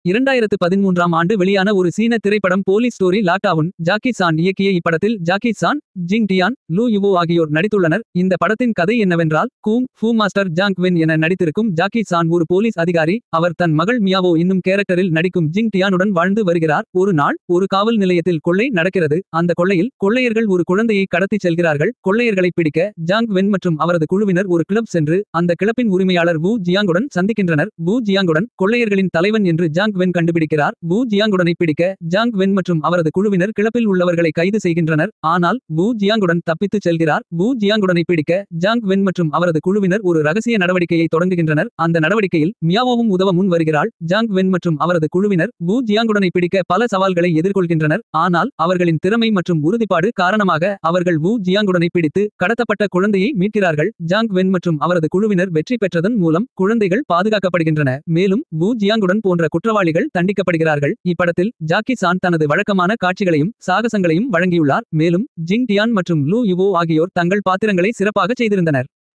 இரண்டாயிரத்து பதிமூன்றாம் ஆண்டு வெளியான ஒரு சீன திரைப்படம் police story lockdown Jackie Chan இயக்கிய இப்படத்தில் Jackie Chan Jing Tian Lu Yuo ஆகியோர் நடித்துள்ளனர் இந்த படத்தின் கதை என்னவென்றால் kung fu master Zhang Wen என நடித்திருக்கும் ஜாக்கி சான் ஒரு போலீஸ் அதிகாரி அவர் தன் மகள் மியாவோ என்னும் கேரக்டரில் நடிக்கும் ஜிங் டியானுடன் வாழ்ந்து வருகிறார் ஒரு நாள் ஒரு காவல் நிலையத்தில் கொள்ளை நடக்கிறது அந்த கொள்ளையில் கொள்ளையர்கள் ஒரு குழந்தையை கடத்திச் செல்கிறார்கள் கொள்ளையர்களை பிடிக்க ஜாங் வென் மற்றும் அவரது குழுவினர் ஒரு கிளப் சென்று அந்த கிளப்பின் உரிமையாளர் வு ஜியாங்குடன் சந்திக்கின்றனர் வு ஜியாங்குடன் கொள்ளையர்களின் தலைவன் என்று ஜாங் வென் கண்டுபிடிக்கிறார் வு ஜியாங்குடனை பிடிக்க ஜாங் வென் மற்றும் அவரது குழுவினர் கிளப்பில் உள்ளவர்களை கைது செய்கின்றனர் ஆனால் வு ஜியாங்குடன் தப்பித்துச் செல்கிறார் வு ஜியாங்குடனை பிடிக்க ஜாங் வென் மற்றும் அவரது குழுவினர் ஒரு ரகசிய நடவடிக்கையை தொடங்குகின்றனர் அந்த நடவடிக்கையில் மியாவோவும் உதவ முன் வருகிறாள் ஜாங் வென் மற்றும் அவரது குழுவினர் வு ஜியாங்குடனை பிடிக்க பல சவால்களை எதிர்கொள்கின்றனர் ஆனால் அவர்களின் திறமை மற்றும் உறுதிப்பாடு காரணமாக அவர்கள் வு ஜியாங்குடனை பிடித்து கடத்தப்பட்ட குழந்தையை மீட்கிறார்கள் ஜாங் வென் மற்றும் அவரது குழுவினர் வெற்றி பெற்றதன் மூலம் குழந்தைகள் பாதுகாக்கப்படுகின்றன மேலும் வு ஜியாங்குடன் போன்ற குற்றவாளிகள் தண்டிக்கப்படுகிறார்கள் இப்படத்தில் ஜாக்கி சான் தனது வழக்கமான காட்சிகளையும் சாகசங்களையும் வழங்கியுள்ளார் மேலும் ஜிங் டியான் மற்றும் லூ யுவோ ஆகியோர் தங்கள் பாத்திரங்களை சிறப்பாக செய்திருந்தனர்